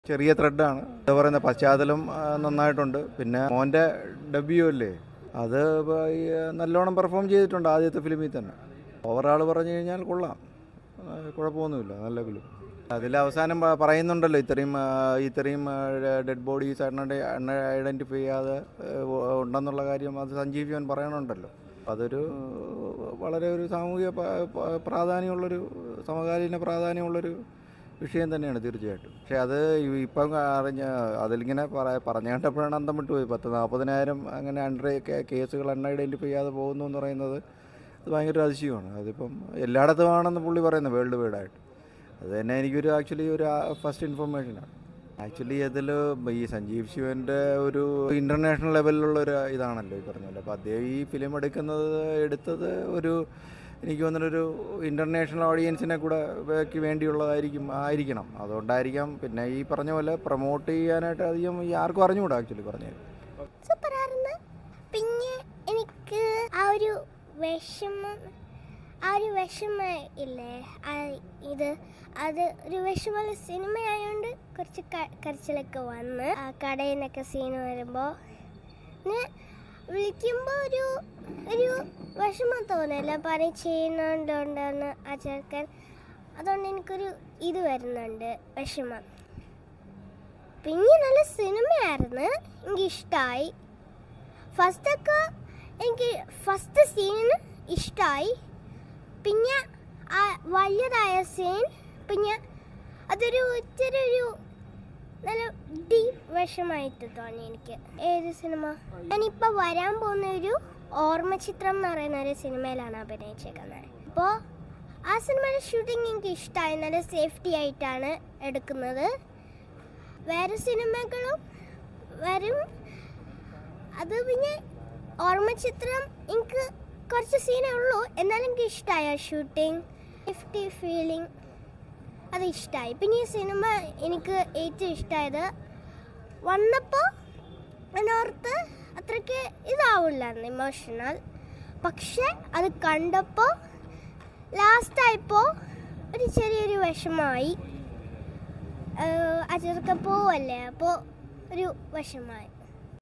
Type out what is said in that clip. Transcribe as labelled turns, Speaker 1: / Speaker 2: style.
Speaker 1: ചെറിയ ത്രെഡാണ് എന്താ പറയുന്ന പശ്ചാത്തലം ആ, നന്നായിട്ടുണ്ട് പിന്നെ മോൻ്റെ ഡബ്ല്യു അല്ലേ അത് ഇപ്പൊ ഈ, നല്ലോണം പെർഫോം ചെയ്തിട്ടുണ്ട് ആദ്യത്തെ ഫിലിമിൽ തന്നെ ഓവറാൾ പറഞ്ഞു കഴിഞ്ഞാൽ കൊള്ളാം ആ, കുഴപ്പമൊന്നുമില്ല നല്ല ഫിലിം അതിൽ അവസാനം പ- പറയുന്നുണ്ടല്ലോ ഇത്രയും ആ, ഇത്രയും ഡെഡ് ബോഡീസ് അണ്ണ ഐഡൻറ്റിഫൈ ചെയ്യാതെ ആ, ഉണ്ടെന്നുള്ള കാര്യം അത് സഞ്ജീവ് ജോൻ പറയണുണ്ടല്ലോ അതൊരു വളരെ ഒരു സാമൂഹിക പ- പ- പ്രാധാന്യമുള്ളൊരു സമകാലീന പ്രാധാന്യമുള്ളൊരു വിഷയം തന്നെയാണ് തീർച്ചയായിട്ടും പക്ഷേ അത് ഇ- ഇപ്പം അറിഞ്ഞ അതിലിങ്ങനെ പറ പറഞ്ഞു കണ്ടപ്പോഴാണ് അന്തം വിട്ടുപോയി പത്ത് നാൽപ്പതിനായിരം അങ്ങനെ അണ്ടർ കേസുകൾ അൺ ഐഡൻറ്റിഫൈ ചെയ്യാതെ പോകുന്നു എന്ന് പറയുന്നത് അത് ഭയങ്കര ഒരു അതിശയമാണ് അതിപ്പം എല്ലായിടത്തും ആണെന്ന് പുള്ളി പറയുന്നത് വേൾഡ് വൈഡായിട്ട് അത് തന്നെ എനിക്കൊരു ആക്ച്വലി ഒരു ഫസ്റ്റ് ഇൻഫർമേഷനാണ് ആക്ച്വലി അതിൽ ഈ സഞ്ജീവ് ശിവൻ്റെ ഒരു ഇൻ്റർനാഷണൽ ലെവലിലുള്ള ഒരു ഇതാണല്ലോ ഈ പറഞ്ഞ പോലെ അപ്പോൾ അദ്ദേഹം ഈ ഫിലിം എടുക്കുന്നത് എടുത്തത് ഒരു എനിക്ക് തോന്നുന്നൊരു ഇൻ്റർനാഷണൽ ഓഡിയൻസിനെ കൂടെ ക്ക് വേണ്ടിയുള്ളതായിരിക്കും ആയിരിക്കണം അതുകൊണ്ടായിരിക്കാം പിന്നെ ഈ പറഞ്ഞ പോലെ പ്രൊമോട്ട് ചെയ്യാനായിട്ട് അധികം ഈ ആർക്കും അറിഞ്ഞുകൂടാ ആക്ച്വലി പറഞ്ഞത്
Speaker 2: സൂപ്പറായിരുന്നു പിന്നെ എനിക്ക് ആ ഒരു വിഷമം ആ ഒരു വിഷമം ഇല്ലേ ആ ഇത് അത് ഒരു വിഷമമുള്ള സിനിമയായതുകൊണ്ട് കുറച്ച് ക- കരച്ചിലൊക്കെ വന്ന് ആ കടയിൽ നിന്നൊക്കെ സീൻ വരുമ്പോൾ പിന്നെ വിളിക്കുമ്പോൾ ഒരു ഒരു വിഷമം തോന്നില്ല പണി ചെയ്യുന്നുണ്ടെന്ന് ആ ചെറുക്കൻ അതുകൊണ്ട് എനിക്കൊരു ഇത് വരുന്നുണ്ട് വിഷമം പിന്നെ നല്ല സിനിമയായിരുന്നു എനിക്ക് ഇഷ്ടമായി ഫസ്റ്റൊക്കെ എനിക്ക് ഫസ്റ്റ് സീന് ഇഷ്ടമായി പിന്നെ ആ വലിയതായ സീൻ പിന്നെ അതൊരു ഇച്ചിരി ഒരു നല്ല ഡീപ്പ് വിഷമായിട്ട് തോന്നി എനിക്ക് ഏത് സിനിമ ഞാനിപ്പോൾ വരാൻ പോകുന്ന ഒരു ഓർമ്മചിത്രം എന്ന് പറയുന്ന ഒരു സിനിമയിലാണ് അഭിനയിച്ചേക്കുന്നത് അപ്പോൾ ആ സിനിമയുടെ ഷൂട്ടിംഗ് എനിക്ക് ഇഷ്ടമായി നല്ല സേഫ്റ്റി ആയിട്ടാണ് എടുക്കുന്നത് വേറെ സിനിമകളും വരും അത് പിന്നെ ഓർമ്മചിത്രം എനിക്ക് കുറച്ച് സീനേ ഉള്ളൂ എന്നാലും എനിക്ക് ഇഷ്ടമായ ഷൂട്ടിംഗ് സേഫ്റ്റി ഫീലിംഗ് അത് ഇഷ്ടമായി പിന്നെ ഈ സിനിമ എനിക്ക് ഏറ്റവും ഇഷ്ടമായത് വന്നപ്പോൾ എന്നോർത്ത് അത്രയ്ക്ക് ഇതാവില്ലായിരുന്നു ഇമോഷണൽ പക്ഷെ അത് കണ്ടപ്പോൾ ലാസ്റ്റായപ്പോൾ ഒരു ചെറിയൊരു വിഷമമായി ആ ചെറുക്കൻ പോവല്ലേ അപ്പോൾ ഒരു വിഷമമായി